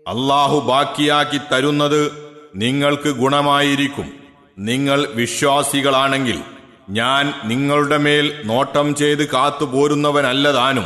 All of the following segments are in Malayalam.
അള്ളാഹു ബാക്കിയാക്കി തരുന്നത് നിങ്ങൾക്ക് ഗുണമായിരിക്കും നിങ്ങൾ വിശ്വാസികളാണെങ്കിൽ ഞാൻ നിങ്ങളുടെ മേൽ നോട്ടം ചെയ്ത് കാത്തുപോരുന്നവനല്ലതാനും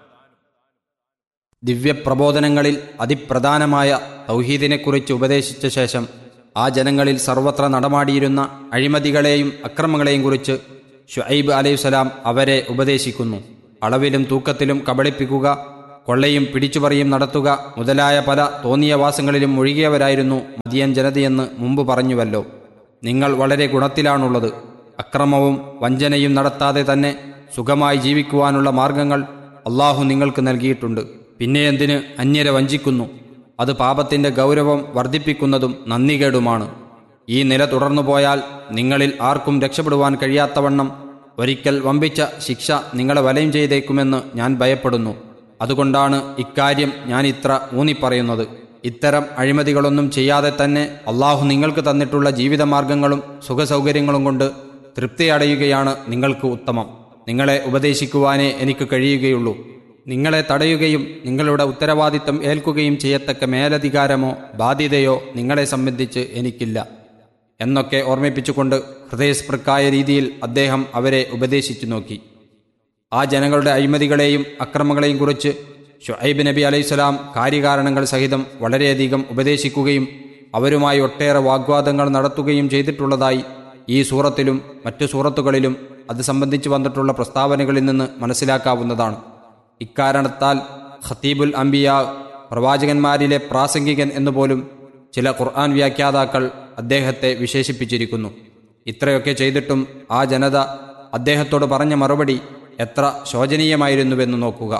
ദിവ്യപ്രബോധനങ്ങളിൽ അതിപ്രധാനമായ തൗഹീദിനെക്കുറിച്ച് ഉപദേശിച്ച ശേഷം ആ ജനങ്ങളിൽ സർവത്ര നടമാടിയിരുന്ന അഴിമതികളെയും അക്രമങ്ങളെയും കുറിച്ച് ഷുഐബ് അലൈഹിസ്സലാം അവരെ ഉപദേശിക്കുന്നു അളവിലും തൂക്കത്തിലും കബളിപ്പിക്കുക കൊള്ളയും പിടിച്ചുപറിയും നടത്തുക മുതലായ പല തോന്നിയ വാസങ്ങളിലും മുഴുകിയവരായിരുന്നു മദിയൻ ജനതയെന്ന് മുമ്പ് പറഞ്ഞുവല്ലോ നിങ്ങൾ വളരെ ഗുണത്തിലാണുള്ളത് അക്രമവും വഞ്ചനയും നടത്താതെ തന്നെ സുഖമായി ജീവിക്കുവാനുള്ള മാർഗങ്ങൾ അള്ളാഹു നിങ്ങൾക്ക് നൽകിയിട്ടുണ്ട് പിന്നെ എന്തിന് അന്യരെ വഞ്ചിക്കുന്നു അത് പാപത്തിന്റെ ഗൗരവം വർദ്ധിപ്പിക്കുന്നതും നന്ദികേടുമാണ് ഈ നില തുടർന്നു പോയാൽ നിങ്ങളിൽ ആർക്കും രക്ഷപ്പെടുവാൻ കഴിയാത്തവണ്ണം ഒരിക്കൽ വമ്പിച്ച ശിക്ഷ നിങ്ങളെ വലയം ചെയ്തേക്കുമെന്ന് ഞാൻ ഭയപ്പെടുന്നു അതുകൊണ്ടാണ് ഇക്കാര്യം ഞാൻ ഇത്ര ഊന്നിപ്പറയുന്നത് ഇത്തരം അഴിമതികളൊന്നും ചെയ്യാതെ തന്നെ അള്ളാഹു നിങ്ങൾക്ക് തന്നിട്ടുള്ള ജീവിതമാർഗങ്ങളും സുഖസൗകര്യങ്ങളും കൊണ്ട് തൃപ്തിയടയുകയാണ് നിങ്ങൾക്ക് ഉത്തമം നിങ്ങളെ ഉപദേശിക്കുവാനേ എനിക്ക് കഴിയുകയുള്ളൂ നിങ്ങളെ തടയുകയും നിങ്ങളുടെ ഉത്തരവാദിത്തം ഏൽക്കുകയും ചെയ്യത്തക്ക മേലധികാരമോ ബാധ്യതയോ നിങ്ങളെ സംബന്ധിച്ച് എനിക്കില്ല എന്നൊക്കെ ഓർമ്മിപ്പിച്ചുകൊണ്ട് ഹൃദയസ്പൃക്കായ രീതിയിൽ അദ്ദേഹം അവരെ ഉപദേശിച്ചു നോക്കി ആ ജനങ്ങളുടെ അഴിമതികളെയും അക്രമങ്ങളെയും കുറിച്ച് ഷുഐബ് നബി അലൈഹിസ്സലാം കാര്യകാരണങ്ങൾ സഹിതം വളരെയധികം ഉപദേശിക്കുകയും അവരുമായി ഒട്ടേറെ വാഗ്വാദങ്ങൾ നടത്തുകയും ചെയ്തിട്ടുള്ളതായി ഈ സൂറത്തിലും മറ്റു സൂറത്തുകളിലും അത് സംബന്ധിച്ച് വന്നിട്ടുള്ള പ്രസ്താവനകളിൽ നിന്ന് മനസ്സിലാക്കാവുന്നതാണ് ഇക്കാരണത്താൽ ഖത്തീബുൽ അംബിയ പ്രവാചകന്മാരിലെ പ്രാസംഗികൻ എന്നുപോലും ചില ഖുർആൻ വ്യാഖ്യാതാക്കൾ അദ്ദേഹത്തെ വിശേഷിപ്പിച്ചിരിക്കുന്നു ഇത്രയൊക്കെ ചെയ്തിട്ടും ആ ജനത അദ്ദേഹത്തോട് പറഞ്ഞ മറുപടി എത്ര ശോചനീയമായിരുന്നുവെന്ന് നോക്കുക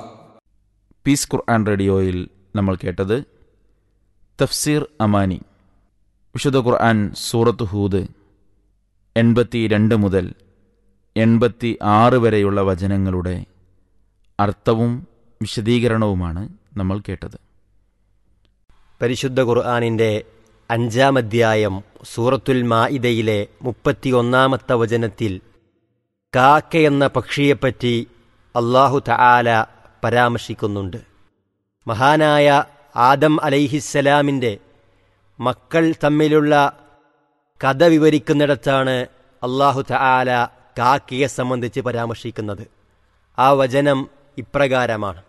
പീസ് ഖുർആൻ റേഡിയോയിൽ നമ്മൾ കേട്ടത് തഫ്സീർ അമാനി വിശുദ്ധ ഖുർആൻ സൂറത്ത് ഹൂദ് എൺപത്തി രണ്ട് മുതൽ എൺപത്തി ആറ് വരെയുള്ള വചനങ്ങളുടെ അർത്ഥവും വിശദീകരണവുമാണ് നമ്മൾ കേട്ടത് പരിശുദ്ധ ഖുർആാനിൻ്റെ അഞ്ചാം അധ്യായം സൂറത്തുൽ മാഇദയിലെ മുപ്പത്തിയൊന്നാമത്തെ വചനത്തിൽ കാക്കയെന്ന പക്ഷിയെപ്പറ്റി അള്ളാഹു തആല പരാമർശിക്കുന്നുണ്ട് മഹാനായ ആദം അലൈഹിസ്സലാമിൻ്റെ മക്കൾ തമ്മിലുള്ള കഥ വിവരിക്കുന്നിടത്താണ് അള്ളാഹു തആല കാക്കയെ സംബന്ധിച്ച് പരാമർശിക്കുന്നത് ആ വചനം ഇപ്രകാരമാണ്